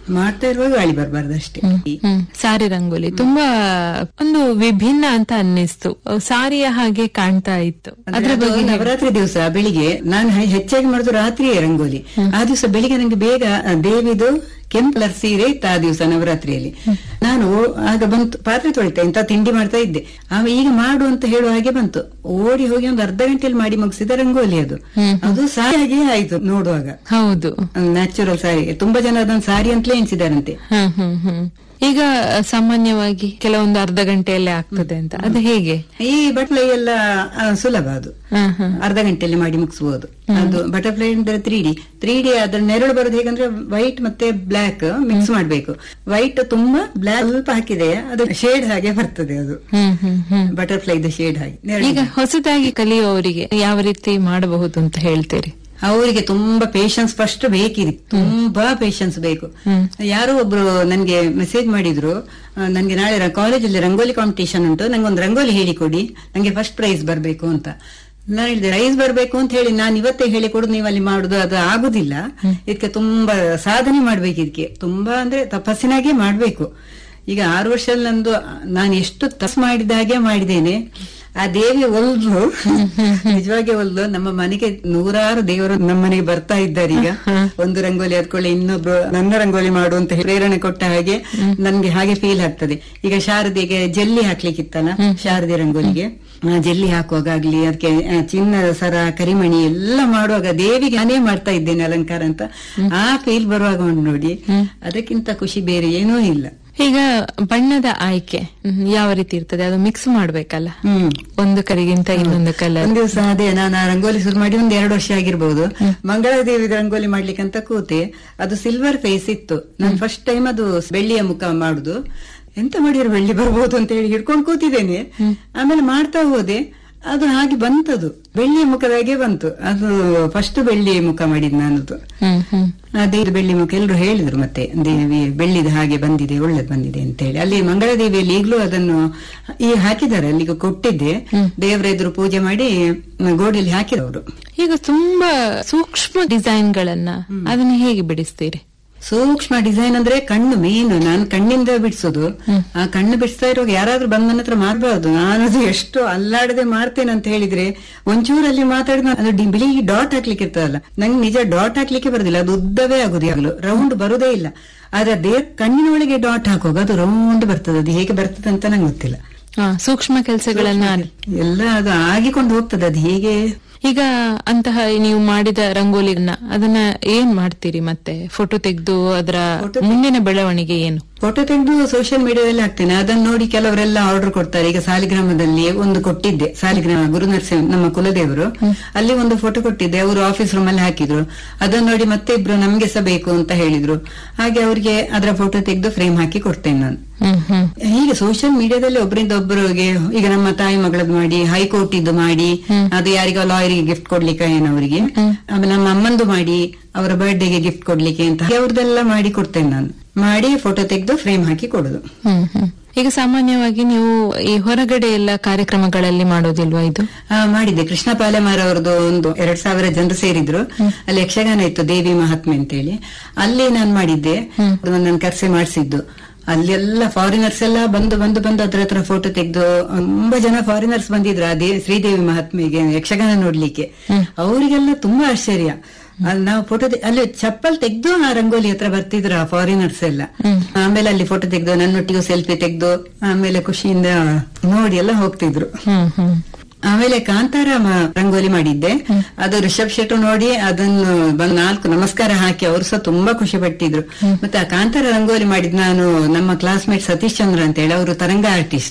ಮಾಡ್ತಾ ಇರುವಾಗ ಗಾಳಿ ಬರಬಾರ್ದು ಅಷ್ಟೇ ಹ್ಮ್ ಸಾರಿ ರಂಗೋಲಿ ತುಂಬಾ ಒಂದು ವಿಭಿನ್ನ ಅಂತ ಅನ್ನಿಸ್ತು ಸಾರಿಯ ಹಾಗೆ ಕಾಣ್ತಾ ಇತ್ತು ಅದ್ರ ಅದು ಬಗ್ಗೆ ನವರಾತ್ರಿ ದಿವಸ ಬೆಳಿಗ್ಗೆ ನಾನು ಹೆ- ಹೆಚ್ಚಾಗಿ ಮಾಡುದು ರಾತ್ರಿಯೇ ರಂಗೋಲಿ ಆ ದಿವಸ ಬೆಳಿಗ್ಗೆ ನಂಗೆ ಬೇಗ ಆ, ದೇವಿದು ಕೆಂಪು ಕಲರ್ ಸೀರೆ ಇತ್ತು ಆ ದಿವಸ ನವರಾತ್ರಿಯಲ್ಲಿ ನಾನು ಆಗ ಬಂತು ಪಾತ್ರೆ ತೊಳಿತೆ ಇಂತ ತಿಂಡಿ ಮಾಡ್ತಾ ಇದ್ದೆ ಆಗ ಈಗ ಮಾಡು ಅಂತ ಹೇಳುವ ಹಾಗೆ ಬಂತು ಓಡಿ ಹೋಗಿ ಒಂದು ಅರ್ಧ ಗಂಟೆಯಲ್ಲಿ ಮಾಡಿ ಮುಗಿಸಿದ ರಂಗೋಲಿ ಅದು ಅದು ಸಾರಿಯಾಗಿ ಆಯ್ತು ನೋಡುವಾಗ ಹೌದು ನ್ಯಾಚುರಲ್ ಸಾರಿ ತುಂಬಾ ಜನ ಅದನ್ನ ಸಾರಿ ಅಂತಲೇ ಎಣಿಸಿದಾರಂತೆ ಹ್ಮ್ ಹ್ಮ್ ಹ್ಮ್ ಈಗ ಸಾಮಾನ್ಯವಾಗಿ ಕೆಲವೊಂದು ಅರ್ಧ ಗಂಟೆಯಲ್ಲೇ ಆಗ್ತದೆ ಅಂತ ಅದು ಹೇಗೆ ಈ ಬಟ್ಲೈ ಎಲ್ಲ ಆ, ಸುಲಭ ಅದು ಹ್ಮ್ ಹ್ಮ್ ಅರ್ಧ ಗಂಟೆಯಲ್ಲಿ ಮಾಡಿ ಮುಗಿಸಬಹುದು ಅದು ಬಟರ್ಫ್ಲೈ ಅಂದ್ರೆ ತ್ರೀ ಡಿ ತ್ರೀ ಡಿ ಅದ್ರ ನೆರಳು ಬರೋದು ಹೇಗಂದ್ರೆ ವೈಟ್ ಮತ್ತೆ ಬ್ಲಾಕ್ ಮಿಕ್ಸ್ ಮಾಡ್ಬೇಕು ವೈಟ್ ತುಂಬಾ ಬ್ಲಾಕ್ ಸ್ವಲ್ಪ ಹಾಕಿದೆ ಅದು ಶೇಡ್ ಹಾಗೆ ಬರ್ತದೆ ಅದು ಹ್ಮ್ ಹ್ಮ್ ಹ್ಮ್ ಬಟರ್ಫ್ಲೈದು ಶೇಡ್ ಹಾಗೆ ನೆರಳು. ಈಗ ಹೊಸದಾಗಿ ಕಲಿಯುವವರಿಗೆ ಯಾವ ರೀತಿ ಮಾಡಬಹುದು ಅಂತ ಹೇಳ್ತೀರಿ ಅವರಿಗೆ ತುಂಬಾ ಪೇಶನ್ಸ್ ಫಸ್ಟ್ ಬೇಕಿದೆ ತುಂಬಾ ಪೇಶನ್ಸ್ ಬೇಕು ಯಾರೋ ಒಬ್ರು ನನ್ಗೆ ಮೆಸೇಜ್ ಮಾಡಿದ್ರು ಆ, ನನ್ಗೆ ನಾಳೆ ಕಾಲೇಜಲ್ಲಿ ರಂಗೋಲಿ ಕಾಂಪಿಟೇಷನ್ ಉಂಟು ನಂಗೆ ಒಂದು ರಂಗೋಲಿ ಹೇಳಿಕೊಡಿ ನಂಗೆ ಫಸ್ಟ್ ಪ್ರೈಸ್ ಬರ್ಬೇಕು ಅಂತ ನಾನು ಹೇಳಿದೆ ಪ್ರೈಸ್ ಬರ್ಬೇಕು ಅಂತ ಹೇಳಿ ನಾನು ಇವತ್ತೇ ಹೇಳಿ ಕೊಡುದು ನೀವು ಅಲ್ಲಿ ಮಾಡುದು ಅದು ಆಗುದಿಲ್ಲ ಇದಕ್ಕೆ ತುಂಬಾ ಸಾಧನೆ ಮಾಡ್ಬೇಕು ಇದಕ್ಕೆ ತುಂಬಾ ಅಂದ್ರೆ ತಪಸ್ಸಿನಾಗೆ ಮಾಡ್ಬೇಕು ಈಗ ಆರು ವರ್ಷದಲ್ಲಿ ನಂದು ನಾನು ಎಷ್ಟು ತಸ್ ಮಾಡಿದ ಹಾಗೆ ಮಾಡಿದ್ದೇನೆ ಆ ದೇವಿ ಒಲ್ದು ನಿಜವಾಗಿ ಒಲ್ದು ನಮ್ಮ ಮನೆಗೆ ನೂರಾರು ದೇವರು ನಮ್ಮ ಮನೆಗೆ ಬರ್ತಾ ಇದ್ದಾರೆ ಈಗ ಒಂದು ರಂಗೋಲಿ ಹತ್ಕೊಳ್ಳಿ ಇನ್ನೊಬ್ರು ನನ್ನ ರಂಗೋಲಿ ಮಾಡು ಅಂತ ಹೇಳಿ ಪ್ರೇರಣೆ ಕೊಟ್ಟ ಹಾಗೆ ನನ್ಗೆ ಹಾಗೆ ಫೀಲ್ ಆಗ್ತದೆ ಈಗ ಶಾರದೆಗೆ ಜಲ್ಲಿ ಹಾಕ್ಲಿಕ್ಕಿತ್ತಲ್ಲ ಶಾರದೆ ರಂಗೋಲಿಗೆ ಆ, ಜಲ್ಲಿ ಹಾಕುವಾಗ್ಲಿ ಅದಕ್ಕೆ ಆ, ಚಿನ್ನದ ಸರ ಕರಿಮಣಿ ಎಲ್ಲ ಮಾಡುವಾಗ ದೇವಿಗೆ ನಾನೇ ಮಾಡ್ತಾ ಇದ್ದೇನೆ ಅಲಂಕಾರ ಅಂತ ಆ ಫೀಲ್ ಬರುವಾಗ ಉಂಟು ನೋಡಿ ಅದಕ್ಕಿಂತ ಖುಷಿ ಬೇರೆ ಏನೂ ಇಲ್ಲ ಈಗ ಬಣ್ಣದ ಆಯ್ಕೆ ಹ್ಮ್, ಯಾವ ರೀತಿ ಇರ್ತದೆ ಅದು ಮಿಕ್ಸ್ ಮಾಡ್ಬೇಕಲ್ಲ ಹ್ಮ್ ಒಂದು ಕರಿಗಿಂತ ಇನ್ನೊಂದು ಕಲರ್ ಒಂದ್ ದಿವಸ ಅದೇ ನಾನು ಆ ರಂಗೋಲಿ ಶುರು ಮಾಡಿ ಒಂದ್ ಎರಡು ವರ್ಷ ಆಗಿರ್ಬೋದು ಮಂಗಳಾದೇವಿ ರಂಗೋಲಿ ಮಾಡ್ಲಿಕ್ಕೆ ಅಂತ ಕೂತೆ ಅದು ಸಿಲ್ವರ್ ಫೇಸ್ ಇತ್ತು ನಾನು ಫಸ್ಟ್ ಟೈಮ್ ಅದು ಬೆಳ್ಳಿಯ ಮುಖ ಮಾಡುದು ಎಂತ ಮಾಡಿದ್ರು ಬೆಳ್ಳಿ ಬರ್ಬೋದು ಅಂತ ಹೇಳಿ ಹಿಡ್ಕೊಂಡು ಕೂತಿದ್ದೇನೆ ಆಮೇಲೆ ಮಾಡ್ತಾ ಹೋದೆ ಅದು ಹಾಗೆ ಬಂತದು ಬೆಳ್ಳಿಯ ಮುಖದಾಗೆ ಬಂತು ಅದು ಫಸ್ಟ್ ಬೆಳ್ಳಿ ಮುಖ ಮಾಡಿದ್ ನಾನದು ಹ್ಮ್ ಹ್ಮ್ ಅದೇ ಇದು ಬೆಳ್ಳಿ ಮುಖ ಎಲ್ಲರೂ ಹೇಳಿದ್ರು ಮತ್ತೆ ದೇವಿ ಬೆಳ್ಳಿದ ಹಾಗೆ ಬಂದಿದೆ ಒಳ್ಳೇದು ಬಂದಿದೆ ಅಂತ ಹೇಳಿ ಅಲ್ಲಿ ಮಂಗಳದೇವಿಯಲ್ಲಿ ಈಗಲೂ ಅದನ್ನು ಈ ಹಾಕಿದ್ದಾರೆ ಅಲ್ಲಿಗೆ ಕೊಟ್ಟಿದ್ದೆ ದೇವರ ಎದುರು ಪೂಜೆ ಮಾಡಿ ಗೋಡೆಯಲ್ಲಿ ಹಾಕಿದವರು ಈಗ ತುಂಬಾ ಸೂಕ್ಷ್ಮ ಡಿಸೈನ್ ಗಳನ್ನ ಅದನ್ನ ಹೇಗೆ ಬಿಡಿಸ್ತೀರಿ ಸೂಕ್ಷ್ಮ ಡಿಸೈನ್ ಅಂದ್ರೆ ಕಣ್ಣು ಮೇನ್ ನಾನು ಕಣ್ಣಿಂದ ಬಿಡಿಸೋದು ಆ ಕಣ್ಣು ಬಿಡಿಸ್ತಾ ಇರುವಾಗ ಯಾರಾದ್ರೂ ಬಂದ್ ನನ್ನ ಹತ್ರ ಮಾಡಬಾರ್ದು ನಾನು ಅದು ಎಷ್ಟು ಅಲ್ಲಾಡದೆ ಮಾಡ್ತೇನೆ ಅಂತ ಹೇಳಿದ್ರೆ ಒಂಚೂರಲ್ಲಿ ಮಾತಾಡಿದ ಅದು ಡಿ- ಬಿಳಿ ಡಾಟ್ ಹಾಕ್ಲಿಕ್ಕೆ ಇರ್ತದಲ್ಲ ನಂಗೆ ನಿಜ ಡಾಟ್ ಹಾಕ್ಲಿಕ್ಕೆ ಬರುದಿಲ್ಲ ಅದು ಉದ್ದವೇ ಆಗುದು ಯಾಗಲು ರೌಂಡ್ ಬರುದೇ ಇಲ್ಲ ಆದ್ರೆ ಅದೇ ಕಣ್ಣಿನ ಒಳಗೆ ಡಾಟ್ ಹಾಕುವಾಗ ಅದು ರೌಂಡ್ ಬರ್ತದೆ ಅದು ಹೇಗೆ ಬರ್ತದೆ ಅಂತ ನಂಗೆ ಗೊತ್ತಿಲ್ಲ ಹಾ ಸೂಕ್ಷ್ಮ ಕೆಲಸಗಳನ್ನ ಎಲ್ಲ ಅದು ಆಗಿಕೊಂಡು ಹೋಗ್ತದೆ ಅದು ಹೇಗೆ ಈಗ ಅಂತಹ ನೀವು ಮಾಡಿದ ರಂಗೋಲಿನ ಅದನ್ನ ಏನ್ ಮಾಡ್ತೀರಿ ಮತ್ತೆ ಫೋಟೋ ತೆಗೆದು ಅದರ ಮುಂದಿನ ಬೆಳವಣಿಗೆ ಏನು ಫೋಟೋ ತೆಗೆದು ಸೋಷಿಯಲ್ ಮೀಡಿಯಾದಲ್ಲಿ ಹಾಕ್ತೇನೆ ಅದನ್ನ ನೋಡಿ ಕೆಲವರೆಲ್ಲ ಆರ್ಡರ್ ಕೊಡ್ತಾರೆ ಈಗ ಸಾಲಿಗ್ರಾಮದಲ್ಲಿ ಒಂದು ಕೊಟ್ಟಿದ್ದೆ ಸಾಲಿಗ್ರಾಮ ಗುರು ನರಸಿಂಹ ನಮ್ಮ ಕುಲದೇವರು ಅಲ್ಲಿ ಒಂದು ಫೋಟೋ ಕೊಟ್ಟಿದ್ದೆ ಅವರು ಆಫೀಸ್ ರೂಮ್ ಅಲ್ಲಿ ಹಾಕಿದ್ರು ಅದನ್ನ ನೋಡಿ ಮತ್ತೆ ಇಬ್ರು ನಮ್ಗೆ ಸಹ ಬೇಕು ಅಂತ ಹೇಳಿದ್ರು ಹಾಗೆ ಅವರಿಗೆ ಅದರ ಫೋಟೋ ತೆಗೆದು ಫ್ರೇಮ್ ಹಾಕಿ ಕೊಡ್ತೇನೆ ನಾನು ಹ್ಮ್ ಹ್ಮ್ ಹೀಗೆ ಸೋಷಿಯಲ್ ಮೀಡಿಯಾದಲ್ಲಿ ಒಬ್ಬರಿಂದ ಒಬ್ಬರಿಗೆ ಈಗ ನಮ್ಮ ತಾಯಿ ಮಗಳದ್ದು ಮಾಡಿ ಹೈಕೋರ್ಟ್ ಇದ್ದು ಮಾಡಿ ಅದು ಯಾರಿಗೋ ಲಾಯರಿಗೆ ಗಿಫ್ಟ್ ಕೊಡ್ಲಿಕ್ಕೆ ಏನವರಿಗೆ ಆಮೇಲೆ ನಮ್ಮ ಅಮ್ಮಂದು ಮಾಡಿ ಅವರ ಬರ್ಡೇಗೆ ಗಿಫ್ಟ್ ಕೊಡ್ಲಿಕ್ಕೆ ಅಂತ ಅವ್ರದ್ದೆಲ್ಲ ಮಾಡಿ ಕೊಡ್ತೇನೆ ನಾನು ಮಾಡಿ ಫೋಟೋ ತೆಗೆದು ಫ್ರೇಮ್ ಹಾಕಿ ಕೊಡುದು ಹ್ಮ್ ಹ್ಮ್ ಈಗ ಸಾಮಾನ್ಯವಾಗಿ ನೀವು ಈ ಹೊರಗಡೆ ಎಲ್ಲ ಕಾರ್ಯಕ್ರಮಗಳಲ್ಲಿ ಮಾಡೋದಿಲ್ವಾ ಇದು ಆ, ಮಾಡಿದ್ದೆ ಕೃಷ್ಣ ಪಾಲೆಮಾರ್ ಅವರದ್ದು ಒಂದು ಎರಡ್ ಸಾವಿರ ಜನರು ಸೇರಿದ್ರು ಅಲ್ಲಿ ಯಕ್ಷಗಾನ ಇತ್ತು ದೇವಿ ಮಹಾತ್ಮೆ ಅಂತೇಳಿ ಅಲ್ಲಿ ನಾನು ಮಾಡಿದ್ದೆ ನನ್ನನ್ನು ಕರೆಸಿ ಮಾಡಿಸಿದ್ದು ಅಲ್ಲೆಲ್ಲ ಫಾರಿನರ್ಸ್ ಎಲ್ಲ ಬಂದು ಬಂದು ಬಂದು ಅದ್ರ ಹತ್ರ ಫೋಟೋ ತೆಗೆದು ತುಂಬಾ ಜನ ಫಾರಿನರ್ಸ್ ಬಂದಿದ್ರು ಆ ದೇ ಶ್ರೀದೇವಿ ಮಹಾತ್ಮೆಗೆ ಯಕ್ಷಗಾನ ನೋಡ್ಲಿಕ್ಕೆ ಅವರಿಗೆಲ್ಲ ತುಂಬಾ ಆಶ್ಚರ್ಯ ಅಲ್ಲಿ ನಾವು ಫೋಟೋ ಅಲ್ಲಿ ಚಪ್ಪಲ್ ತೆಗ್ದು ಆ ರಂಗೋಲಿ ಹತ್ರ ಬರ್ತಿದ್ರು ಆ ಫಾರಿನರ್ಸ್ ಎಲ್ಲ ಆಮೇಲೆ ಅಲ್ಲಿ ಫೋಟೋ ತೆಗ್ದು ನನ್ನೊಟ್ಟಿಗೂ ಸೆಲ್ಫಿ ತೆಗ್ದು ಆಮೇಲೆ ಖುಷಿಯಿಂದ ನೋಡಿ ಎಲ್ಲ ಹೋಗ್ತಿದ್ರು ಹ್ಮ್ ಹ್ಮ್ ಆಮೇಲೆ ಕಾಂತಾರ ಮ- ರಂಗೋಲಿ ಮಾಡಿದ್ದೆ ಅದು ರಿಷಬ್ ಶೆಟ್ಟು ನೋಡಿ ಅದನ್ನು ಬಂದ್ ನಾಲ್ಕು ನಮಸ್ಕಾರ ಹಾಕಿ ಅವರು ಸಹ ತುಂಬಾ ಖುಷಿ ಪಟ್ಟಿದ್ರು ಮತ್ತೆ ಆ ಕಾಂತಾರ ರಂಗೋಲಿ ಮಾಡಿದ್ ನಾನು ನಮ್ಮ ಕ್ಲಾಸ್ಮೇಟ್ ಸತೀಶ್ ಚಂದ್ರ ಅಂತ ಹೇಳಿ ಅವರು ತರಂಗ ಆರ್ಟಿಸ್ಟ್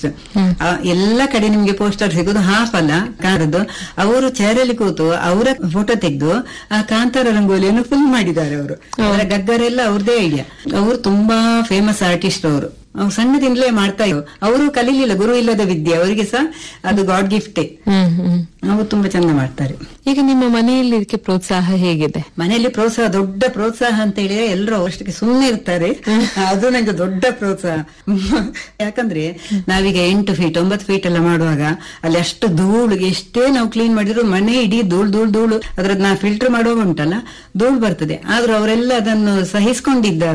ಎಲ್ಲ ಕಡೆ ನಿಮ್ಗೆ ಪೋಸ್ಟರ್ ಸಿಗೋದು ಹಾಫ್ ಅಲ್ಲ ಕಾರದ್ದು ಅವರು ಚೇರಲ್ಲಿ ಕೂತು ಅವರ ಫೋಟೋ ತೆಗೆದು ಆ ಕಾಂತಾರ ರಂಗೋಲಿಯನ್ನು ಫುಲ್ ಮಾಡಿದ್ದಾರೆ ಅವರು ಅವರ ಗಗ್ಗರೆಲ್ಲ ಅವ್ರದೇ ಐಡಿಯಾ ಅವರು ತುಂಬಾ ಫೇಮಸ್ ಆರ್ಟಿಸ್ಟ್ ಅವರು ಅವ್ರು ಸಣ್ಣದಿಂದಲೇ ಮಾಡ್ತಾ ಇದ್ರು ಅವರು ಕಲೀಲಿಲ್ಲ ಗುರು ಇಲ್ಲದ ವಿದ್ಯೆ ಅವರಿಗೆ ಸಹ ಅದು ಗಾಡ್ ಗಿಫ್ಟೇ ಹ್ಮ್ ಹ್ಮ್ ಅವರು ತುಂಬಾ ಚಂದ ಮಾಡ್ತಾರೆ ಈಗ ನಿಮ್ಮ ಮನೆಯಲ್ಲಿ ಇದಕ್ಕೆ ಪ್ರೋತ್ಸಾಹ ಹೇಗಿದೆ ಮನೆಯಲ್ಲಿ ಪ್ರೋತ್ಸಾಹ ದೊಡ್ಡ ಪ್ರೋತ್ಸಾಹ ಅಂತ ಹೇಳಿದ್ರೆ ಎಲ್ಲರೂ ಅಷ್ಟಕ್ಕೆ ಸುಮ್ಮನೆ ಇರ್ತಾರೆ ಅದು ನಂಗೆ ದೊಡ್ಡ ಪ್ರೋತ್ಸಾಹ ಯಾಕಂದ್ರೆ ನಾವೀಗ ಎಂಟು ಫೀಟ್ ಒಂಬತ್ತು ಫೀಟ್ ಎಲ್ಲ ಮಾಡುವಾಗ ಅಲ್ಲಿ ಅಷ್ಟು ಧೂಳು ಎಷ್ಟೇ ನಾವು ಕ್ಲೀನ್ ಮಾಡಿದ್ರು ಮನೆ ಇಡೀ ಧೂಳು ಧೂಳು ಧೂಳು ಅದ್ರದ್ದು ನಾ ಫಿಲ್ಟರ್ ಮಾಡುವಾಗ ಉಂಟಲ್ಲ ಧೂಳು ಬರ್ತದೆ ಆದ್ರೂ ಅವರೆಲ್ಲ ಅದನ್ನು ಸಹಿಸ್ಕೊಂಡಿದ್ದಾರೆ